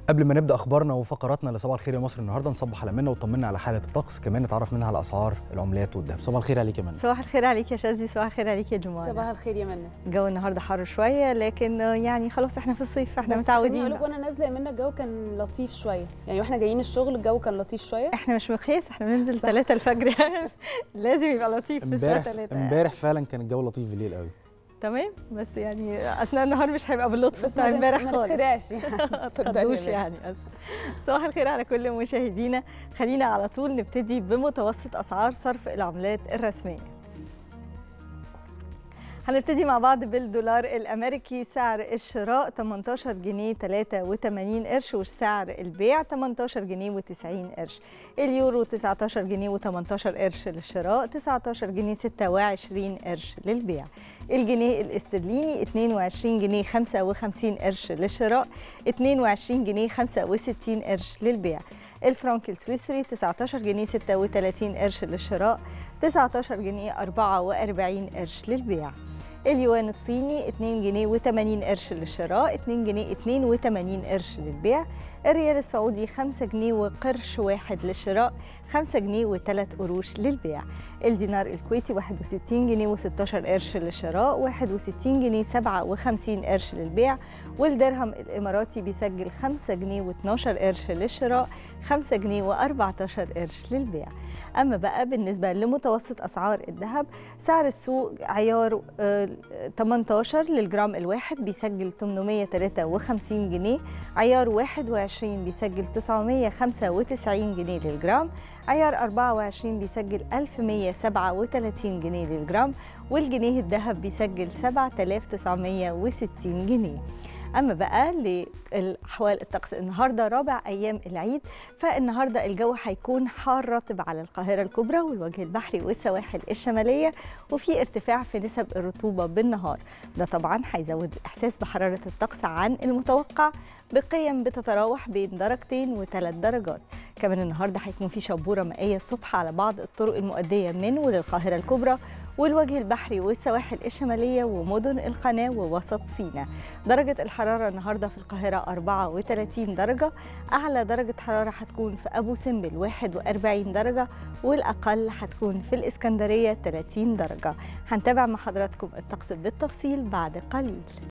قبل ما نبدا اخبارنا وفقراتنا لصباح الخير يا مصر النهارده نصبح على منى وطمنا على حاله الطقس كمان نتعرف منها على اسعار العملات والذهب صباح الخير عليك يا منى صباح الخير عليك يا شاذلي صباح الخير عليك يا جمانة صباح الخير يا منى الجو النهارده حر شويه لكن يعني خلاص احنا في الصيف احنا بس متعودين خليني اقول وانا نازله يا منى الجو كان لطيف شويه يعني واحنا جايين الشغل الجو كان لطيف شويه احنا مش مقياس احنا بننزل صح. 3 الفجر لازم يبقى لطيف في الساعه امبارح 3 امبارح فعلا كان الجو لطيف بالليل قوي تمام بس يعني اثناء النهار مش هيبقى باللطف بس بتاع ما امبارح ما خالص نتخدعش يعني ما اتفضلي تخدوش يا منى. يعني أسف. صباح الخير على كل مشاهدينا خلينا على طول نبتدي بمتوسط اسعار صرف العملات الرسميه هنبتدي مع بعض بالدولار الامريكي سعر الشراء 18 جنيه 83 قرش وسعر البيع 18 جنيه و90 قرش اليورو 19 جنيه و18 قرش للشراء 19 جنيه 26 قرش للبيع الجنيه الاسترليني 22 جنيه 55 قرش للشراء 22 جنيه 65 قرش للبيع الفرنك السويسري 19 جنيه 36 قرش للشراء 19 جنيه 44 قرش للبيع اليوان الصيني 2 جنيه و80 قرش للشراء 2 جنيه 82 قرش للبيع الريال السعودي 5 جنيه وقرش واحد للشراء 5 جنيه وثلاث قروش للبيع الدينار الكويتي 61 جنيه و16 قرش للشراء 61 جنيه 57 قرش للبيع والدرهم الاماراتي بيسجل 5 جنيه و12 قرش للشراء 5 جنيه و14 قرش للبيع اما بقى بالنسبه لمتوسط اسعار الذهب سعر السوق عيار آه، 18 للجرام الواحد بيسجل 853 جنيه عيار 21 بيسجل 995 جنيه للجرام عيار 24 بيسجل 1137 جنيه للجرام والجنيه الذهب بيسجل 7960 جنيه اما بقى لاحوال الطقس النهارده رابع ايام العيد فالنهارده الجو هيكون حار رطب على القاهره الكبرى والوجه البحري والسواحل الشماليه وفي ارتفاع في نسب الرطوبه بالنهار ده طبعا هيزود الاحساس بحراره الطقس عن المتوقع بقيم بتتراوح بين درجتين وثلاث درجات كمان النهارده هيكون في شبوره مائيه الصبح على بعض الطرق المؤديه من وللقاهره الكبرى والوجه البحري والسواحل الشماليه ومدن القناه ووسط سيناء درجه الحراره النهارده في القاهره 34 درجه اعلى درجه حراره هتكون في ابو سمبل 41 درجه والاقل هتكون في الاسكندريه 30 درجه هنتابع مع حضراتكم الطقس بالتفصيل بعد قليل